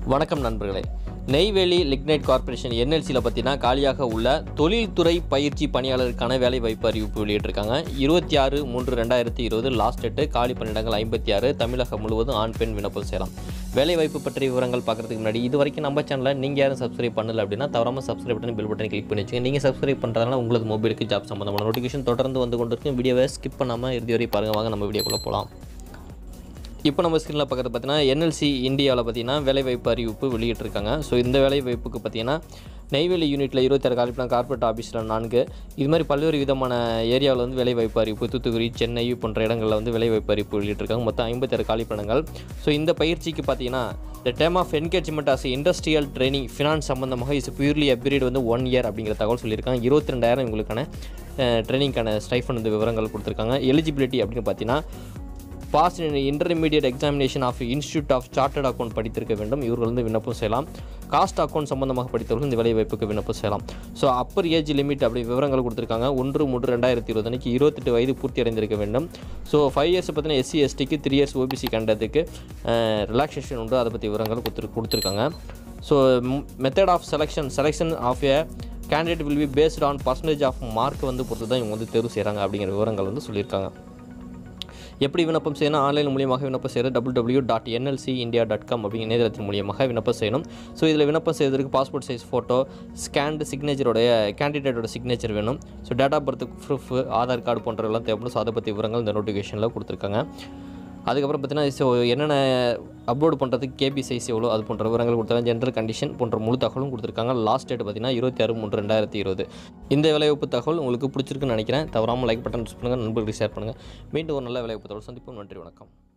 வணக்கம் நண்பர்களே Neyveli lignite corporation என்எல்சியில் பார்த்தீங்கன்னா காலியாக உள்ள தொழில்துறை பயிற்சி பணியாளருக்கான வேலை வாய்ப்பு அறிவிப்பு வெளியிட்டிருக்காங்க இருபத்தி ஆறு மூன்று ரெண்டாயிரத்தி இருபது லாஸ்ட் டேட்டு காலி பணியிடங்கள் ஐம்பத்தி ஆறு தமிழகம் முழுவதும் ஆண் பெண் விண்ணப்பம் செய்யலாம் வேலை வாய்ப்பு பற்றிய விவரங்கள் பார்க்கறதுக்கு முன்னாடி இது வரைக்கும் நம்ம சேனலை நீங்கள் யாரும் சப்ஸ்கிரைப் பண்ணல அப்படின்னா தவறாமல் சப்ஸ்கிரைப் பண்ணி பில் பட்டன் கிளிக் பண்ணி வச்சுங்க நீங்கள் சப்ஸ்கிரைப் பண்ணுறதுனால உங்களுக்கு மொபைலுக்கு ஜாப் சம்மந்தமான நோட்டிஃபிகேஷன் தொடர்ந்து வந்து கொண்டிருக்கும் வீடியோவை ஸ்கிப் பண்ணாமல் இறுதி வரை பாருங்க வாங்க நம்ம வீடியோக்குள்ளே போகலாம் இப்போ நம்ம ஸ்க்ரீனில் பார்க்குறது பார்த்தீங்கன்னா என்எல்சி இந்தியாவில் பார்த்தீங்கன்னா வேலைவாய்ப்பு அறிவிப்பு வெளியிட்டிருக்காங்க ஸோ இந்த வேலைவாய்ப்புக்கு பார்த்தீங்கன்னா நெய்வேலி யூனிட்டில் இருபத்தாறு காலிப்படம் கார்பரேட் ஆஃபீஸில் நான்கு இது மாதிரி பல்வேறு விதமான ஏரியாவில் வந்து வேலைவாய்ப்பு அறிவிப்பு தூத்துக்குடி சென்னை போன்ற இடங்களில் வந்து வேலைவாய்ப்பு அறிவிப்பு வெளியிட்டிருக்காங்க மொத்தம் ஐம்பத்தாறு காலிப்படங்கள் ஸோ இந்த பயிற்சிக்கு பார்த்தீங்கன்னா the term of engagement as industrial training finance சம்மந்தமாக இஸ் பியூர்லி a period வந்து ஒன் இயர் அப்படிங்கிற தகவல் சொல்லியிருக்காங்க இருபத்தி ரெண்டாயிரம் உங்களுக்கான ட்ரைனிங்க்கான ஸ்டைஃபன் வந்து விவரங்கள் கொடுத்துருக்காங்க எலிஜிபிலிட்டி அப்படின்னு பார்த்தீங்கன்னா pass intermediate examination of institute of chartered accountant படித்திருக்க வேண்டும் இவர்கள் வந்து விண்ணப்பம் செய்யலாம் காஸ்ட் அக்கௌண்ட் சம்பந்தமாக படித்தவர்கள் இந்த வேலைவாய்ப்புக்கு விண்ணப்பம் செய்யலாம் ஸோ அப்பர் ஏஜ் லிமிட் அப்படி விவரங்கள் கொடுத்துருக்காங்க ஒன்று மூன்று ரெண்டாயிரத்தி இருபது அன்றைக்கி இருபத்தெட்டு வயது பூர்த்தி அடைந்திருக்க வேண்டும் ஸோ ஃபைவ் இயர்ஸ் பார்த்தீங்கன்னா எஸ்சி எஸ்டிக்கு த்ரீ இயர்ஸ் ஓபிசி கண்டதுக்கு ரிலாக்ஸேஷன் உண்டு அதை பற்றி விவரங்கள் கொடுத்துரு கொடுத்துருக்காங்க so method of selection selection of a candidate will be based on percentage of mark வந்து பொறுத்து தான் இவங்க வந்து தேர்வு செய்கிறாங்க அப்படிங்கிற விவரங்கள் வந்து சொல்லியிருக்காங்க எப்படி விண்ணப்பம் செய்யணும் ஆன்லைன் மூலியமாக விண்ணப்பம் செய்கிறது double W dot NLC India dot com அப்படிங்கிற இணையதளத்தின் மூலியமாக விண்ணப்பம் செய்யணும் ஸோ இதில் விண்ணப்பம் செய்வதற்கு பாஸ்போர்ட் சைஸ் ஃபோட்டோ ஸ்கேன்டு சிக்னேச்சரோடைய கேண்டிடேட்டோட சிக்னேச்சர் வேணும் so date of birth proof Aadhaar card போன்றவெல்லாம் தேவைப்படும் ஸோ அதை பற்றி விவரங்கள் இந்த நோட்டிஃபிகேஷனில் கொடுத்துருக்காங்க அதுக்கப்புறம் பார்த்தீங்கன்னா ஸோ என்னென்ன அப்லோட் பண்ணுறதுக்கு கேபி சைஸ் எவ்வளோ அது போன்ற விவரங்கள் கொடுத்தாங்க ஜென்ரல் கண்டிஷன் போன்ற முழு தகவலும் கொடுத்துருக்காங்க லாஸ்ட் டேட் பார்த்தீங்கன்னா இருபத்தி ஆறு மூன்று ரெண்டாயிரத்தி இருபது இந்த வேலைவாய்ப்பு தகவல் உங்களுக்கு பிடிச்சிருக்குன்னு நினைக்கிறேன் தவறாமல் லைக் பட்டன் யூஸ் பண்ணுங்கள் நண்பர்களுக்கு ஷேர் பண்ணுங்கள் மீண்டும் ஒரு நல்ல வேலைவாய்ப்பு தகவல் சந்திப்போம் நன்றி வணக்கம்